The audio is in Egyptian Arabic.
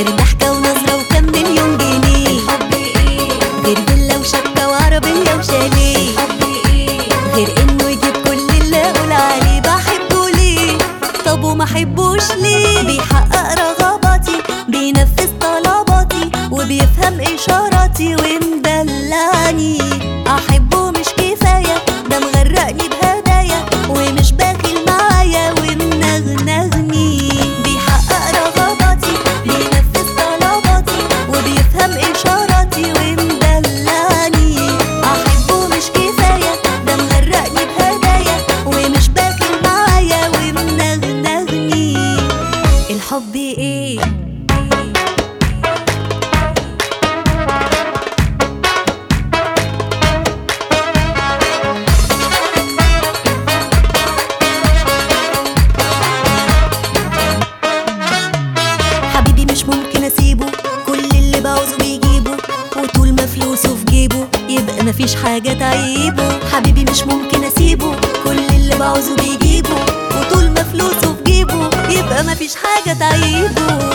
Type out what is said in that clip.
غير ضحكة ونظرة وكم مليون جنيه الحب ايه غير فيلا وشبكة وعربية وشاليه الحب ايه غير انه يجيب كل اللي اقول عليه بحبه ليه طب وما احبوش ليه بيحقق رغباتي بينفذ طلباتي وبيفهم اشاراتي ومدلعني احبه مش كفايه ده مغرقني بهدايا ومش باخل معايا ومنغنغني بيحقق رغباتي بينفذ طلباتي وبيفهم اشاراتي ومدلعني احبه مش كفايه ده مغرقني بهدايا ومش باكل معايا ومنغنغني الحب ايه حبيبي مش ممكن اسيبه كل اللي بعوزه بيجيبه وطول ما فلوسه في جيبه يبقى مفيش حاجة تعيبه حبيبي مش ممكن اسيبه كل اللي بعوزه بيجيبه وطول ما فلوسه في جيبه يبقى مفيش حاجة تعيبه